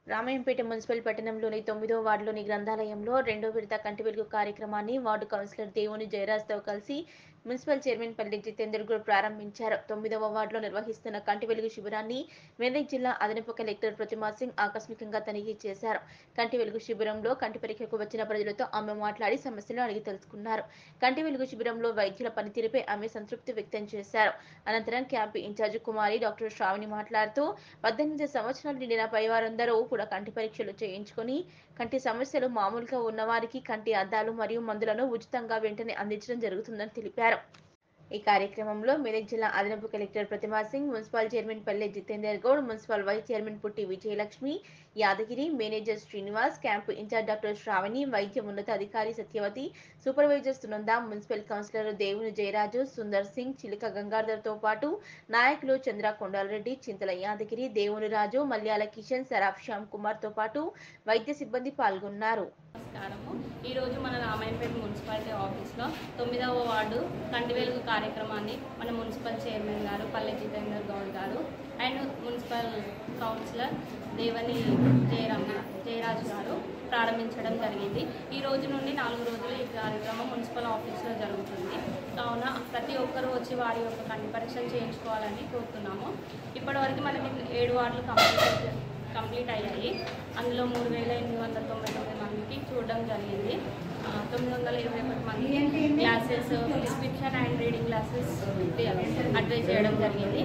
Ramayampet municipal పట్టణంలోని తొమ్మిదో వార్డులోని గ్రంథాలయంలో రెండో విడత కంటి వెలుగు కార్యక్రమాన్ని వార్డు కౌన్సిలర్ దేవుని జయరాజ్తో కలిసి మున్సిపల్ చైర్మన్ పల్లి జితేందర్ గౌడ్ ప్రారంభించారు తొమ్మిదవ వార్డులో నిర్వహిస్తున్న కంటి వెలుగు శిబిరాన్ని మెదక్ జిల్లా అదనపు కలెక్టర్ ప్రతిమా సింగ్ ఆకస్మికంగా తనిఖీ చేశారు కంటి వెలుగు శిబిరంలో కంటి పరీక్షకు వచ్చిన ప్రజలతో ఆమె మాట్లాడి సమస్యలు అడిగి తెలుసుకున్నారు కంటి వెలుగు శిబిరంలో వైద్యుల పనితీరుపై ఆమె సంతృప్తి వ్యక్తం చేశారు అనంతరం క్యాంపు ఇన్ఛార్జి కుమారి డాక్టర్ శ్రావణి మాట్లాడుతూ పద్దెనిమిది సంవత్సరాలు నిండిన పైవారందరూ కూడా కంటి పరీక్షలు చేయించుకొని కంటి సమస్యలు మామూలుగా ఉన్నవారికి కంటి అద్దాలు మరియు మందులను ఉచితంగా వెంటనే అందించడం జరుగుతుందని తెలిపారు ఈ కార్యక్రమంలో మెదక్ జిల్లా అదనపు collector Pratima Singh municipal chairman Palle Jitender Goud municipal vice chairman Putti Vijayalakshmi Yadagiri manager Srinivas camp incharge doctor Sravani వైద్య ఉన్నత అధికారి Satyavathi supervisor Sunanda municipal councillor Devuni Jayaraju Sundar Singh చిలుక గంగాధర్తో పాటు నాయకులు చంద్ర కొండాలరెడ్డి చింతల యాదగిరి దేవుని రాజు మల్యాల కిషన్ సరాఫ్ శ్యామ్ కుమార్ తో పాటు వైద్య సిబ్బంది పాల్గొన్నారు నమస్కారము ఈరోజు మన రామాయణపేట మున్సిపాలిటీ ఆఫీస్లో తొమ్మిదవ వార్డు కంటి వెలుగు కార్యక్రమాన్ని మన మున్సిపల్ చైర్మన్ గారు పల్లె జితేందర్ గౌడ్ గారు and municipal councillor Devani Jayaram Jayaraju గారు ప్రారంభించడం జరిగింది ఈ రోజు నుండి నాలుగు రోజులు ఈ కార్యక్రమం మున్సిపల్ ఆఫీస్లో జరుగుతుంది కావున ప్రతి ఒక్కరూ వచ్చి వారి యొక్క కంటి పరీక్షలు చేయించుకోవాలని కోరుతున్నాము ఇప్పటివరకు మనకి ఏడు వార్డులు కంప్లీట్ కంప్లీట్ అయ్యాయి అందులో మూడు వేల ఎనిమిది వందల తొంభై తొమ్మిది మందికి చూడడం జరిగింది ఆ, తొమ్మిది వందల ఇరవై ఒకటి మందికి glasses prescription and reading glasses advise చేయడం జరిగింది